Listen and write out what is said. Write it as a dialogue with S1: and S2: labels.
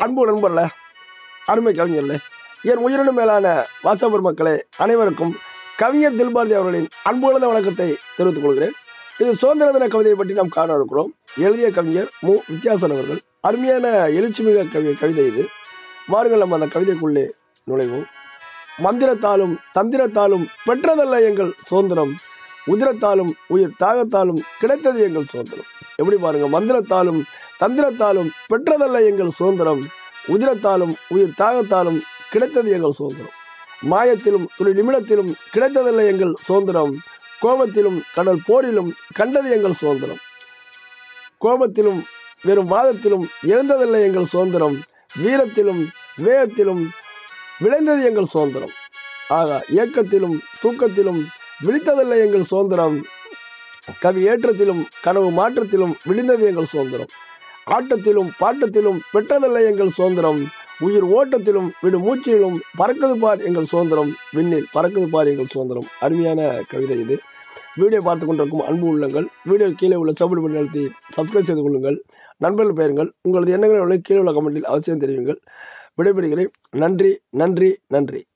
S1: அன்பு நண்பர்களே அருமை கவிஞர்களே என் உயிரினும் மேலான வாசபர் மக்களே அனைவருக்கும் கவிஞர் தில்பாரதி அவர்களின் அன்பு கலந்த வணக்கத்தை தெரிவித்துக் கொள்கிறேன் இது சுதந்திர தின கவிதையை பற்றி நாம் காண இருக்கிறோம் எழுதிய கவிஞர் மு வித்யாசன் அவர்கள் அருமையான எழுச்சிமிக கவி கவிதை இது வாருங்கள் நம்ம அந்த கவிதைக்குள்ளே நுழைவோம் மந்திரத்தாலும் தந்திரத்தாலும் பெற்றதல்ல எங்கள் சுதந்திரம் உதிரத்தாலும் உயிர் தாகத்தாலும் கிடைத்தது எங்கள் சுதந்திரம் எப்படி பாருங்க மந்திரத்தாலும் தந்திரத்தாலும் பெற்றதல்ல எங்கள் சுதந்திரம் உதிரத்தாலும் உயிர் தாகத்தாலும் கிடைத்தது எங்கள் சுதந்திரம் மாயத்திலும் துளி நிமிடத்திலும் கிடைத்ததல்ல எங்கள் சுதந்திரம் கோபத்திலும் கடல் போரிலும் கண்டது எங்கள் சுதந்திரம் கோபத்திலும் வெறும் வாதத்திலும் இழந்ததல்ல எங்கள் சுதந்திரம் வீரத்திலும் வேகத்திலும் விளைந்தது எங்கள் சுதந்திரம் ஆகா ஏக்கத்திலும் தூக்கத்திலும் விழித்ததல்ல எங்கள் சுதந்திரம் கவி ஏற்றத்திலும் கனவு மாற்றத்திலும் விழிந்தது எங்கள் சுதந்திரம் ஆட்டத்திலும் பாட்டத்திலும் பெற்றதல்ல எங்கள் சுதந்திரம் உயிர் ஓட்டத்திலும் விடு மூச்சிலும் பறக்குது பார் எங்கள் சுதந்திரம் விண்ணில் பறக்குது பார் எங்கள் சுதந்திரம் அருமையான கவிதை இது வீடியோ பார்த்து கொண்டிருக்கும் அன்பு உள்ளங்கள் வீடியோ கீழே உள்ள சபடி பண்ணி அழுத்தி சப்ஸ்கிரைப் செய்து கொள்ளுங்கள் நண்பர்கள் பெயருங்கள் உங்களது எண்ணங்களை கீழே உள்ள கமெண்டில் அவசியம் தெரியுங்கள் விடைபெறுகிறேன் நன்றி நன்றி நன்றி